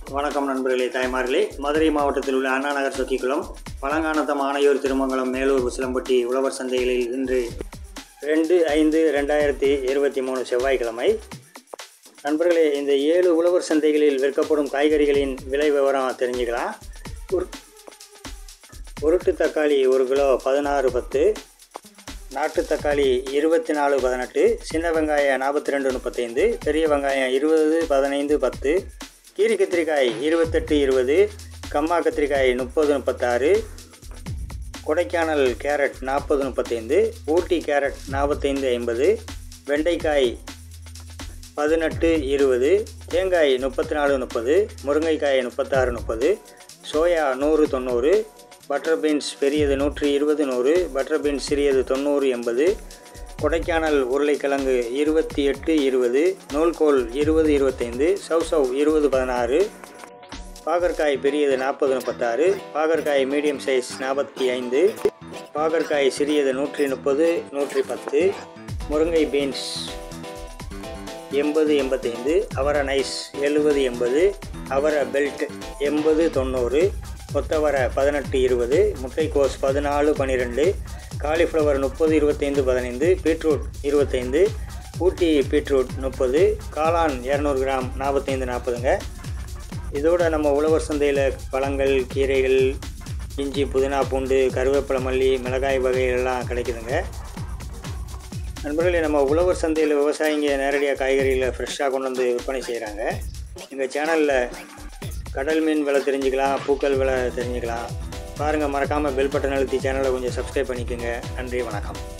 வணக்கம் நண்பர்களே தாய்மார்களே மதுரை மாவட்டத்தில் உள்ள அண்ணா நகர் சொக்கிக்குளம் பழங்கானத்தம் ஆணையூர் திருமங்கலம் மேலூர் உசிலம்பட்டி உழவர் சந்தைகளில் இன்று ரெண்டு ஐந்து ரெண்டாயிரத்தி இருபத்தி மூணு செவ்வாய்க்கிழமை நண்பர்களே இந்த ஏழு உழவர் சந்தைகளில் விற்கப்படும் காய்கறிகளின் விலை விவரம் தெரிஞ்சுக்கலாம் உரு- உருட்டு தக்காளி ஒரு கிலோ பதினாறு பத்து நாட்டு தக்காளி இருபத்தி நாலு பதினெட்டு சின்ன வெங்காயம் நாற்பத்தி ரெண்டு முப்பத்தைந்து பெரிய வெங்காயம் இருபது பதினைந்து பத்து கீரி கத்திரிக்காய் இருபத்தெட்டு இருபது கம்மா கத்திரிக்காய் முப்பது முப்பத்தாறு கொடைக்கானல் கேரட் நாற்பது முப்பத்தைந்து ஊட்டி கேரட் நாற்பத்தைந்து ஐம்பது வெண்டைக்காய் பதினெட்டு இருபது தேங்காய் முப்பத்தி நாலு முப்பது முருங்கைக்காய் முப்பத்தாறு முப்பது சோயா நூறு தொண்ணூறு பட்டர் பீன்ஸ் பெரியது நூற்றி இருபது நூறு பட்டர் பீன்ஸ் சிறியது தொண்ணூறு எண்பது கொடைக்கானல் உருளைக்கிழங்கு இருபத்தி எட்டு இருபது நூல்கோல் இருபது இருபத்தைந்து சௌசவ் இருபது பதினாறு பாகற்காய் பெரியது நாற்பது முப்பத்தாறு பாகற்காய் மீடியம் சைஸ் நாற்பத்தி ஐந்து பாகற்காய் சிறியது நூற்றி முப்பது நூற்றி பத்து முருங்கை பீன்ஸ் எண்பது எண்பத்தைந்து அவரை நைஸ் எழுபது எண்பது அவரை பெல்ட் எண்பது தொண்ணூறு கொத்தவரை பதினெட்டு இருபது முட்டைக்கோஸ் பதினாலு பன்னிரெண்டு காலிஃப்ளவர் முப்பது இருபத்தைந்து பதினைந்து பீட்ரூட் இருபத்தைந்து ஊட்டி பீட்ரூட் முப்பது காளான் இரநூறு கிராம் நாற்பத்தைந்து நாற்பதுங்க இதோட நம்ம உழவர் சந்தையில் பழங்கள் கீரைகள் இஞ்சி புதினா பூண்டு கருவேப்பிலை மல்லி மிளகாய் வகைகள்லாம் கிடைக்குதுங்க நண்பர்களே நம்ம உழவர் சந்தையில் விவசாயிங்க நேரடியாக காய்கறிகளை ஃப்ரெஷ்ஷாக கொண்டு வந்து விற்பனை செய்கிறாங்க எங்கள் சேனலில் கடல் மீன் விலை தெரிஞ்சுக்கலாம் பூக்கள் விலை தெரிஞ்சுக்கலாம் பாருங்கள் மறக்காமல் பெல் பட்டன் அழுத்தி சேனலை கொஞ்சம் சப்ஸ்கிரைப் பண்ணிக்கோங்க நன்றி வணக்கம்